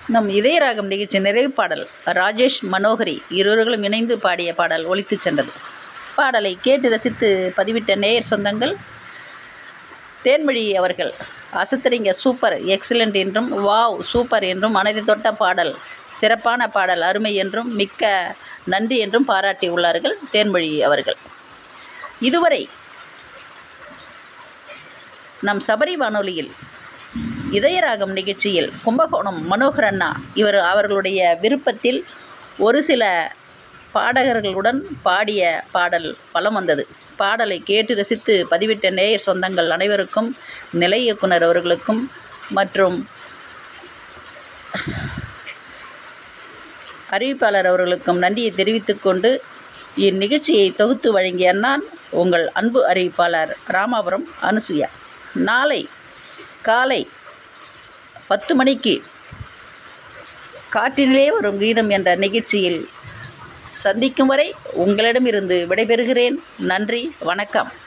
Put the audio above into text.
நம் இதயராகம் நிகழ்ச்சி நிறைவு பாடல் ராஜேஷ் மனோகரி இருவர்களும் இணைந்து பாடிய பாடல் ஒலித்துச் சென்றது பாடலை கேட்டு ரசித்து பதிவிட்ட நேயர் சொந்தங்கள் தேன்மொழி அவர்கள் அசத்துறீங்க சூப்பர் எக்ஸலண்ட் என்றும் வாவ் சூப்பர் என்றும் மனதை தொட்ட பாடல் சிறப்பான பாடல் அருமை என்றும் மிக்க நன்றி என்றும் பாராட்டி உள்ளார்கள் தேன்மொழி அவர்கள் இதுவரை நம் சபரி வானொலியில் இதயராகம் நிகழ்ச்சியில் கும்பகோணம் மனோகர் அண்ணா இவர் அவர்களுடைய விருப்பத்தில் ஒரு சில பாடகர்களுடன் பாடிய பாடல் பலம் வந்தது பாடலை கேட்டு ரசித்து பதிவிட்ட நேயர் சொந்தங்கள் அனைவருக்கும் நிலை இயக்குனர் அவர்களுக்கும் மற்றும் அறிவிப்பாளர் அவர்களுக்கும் நன்றியை தெரிவித்துக்கொண்டு இந்நிகழ்ச்சியை தொகுத்து வழங்கிய நான் உங்கள் அன்பு அறிவிப்பாளர் ராமாபுரம் அனுசுயா நாளை காலை பத்து மணிக்கு காற்றினிலே வரும் கீதம் என்ற நிகழ்ச்சியில் சந்திக்கும் வரை உங்களிடமிருந்து விடைபெறுகிறேன் நன்றி வணக்கம்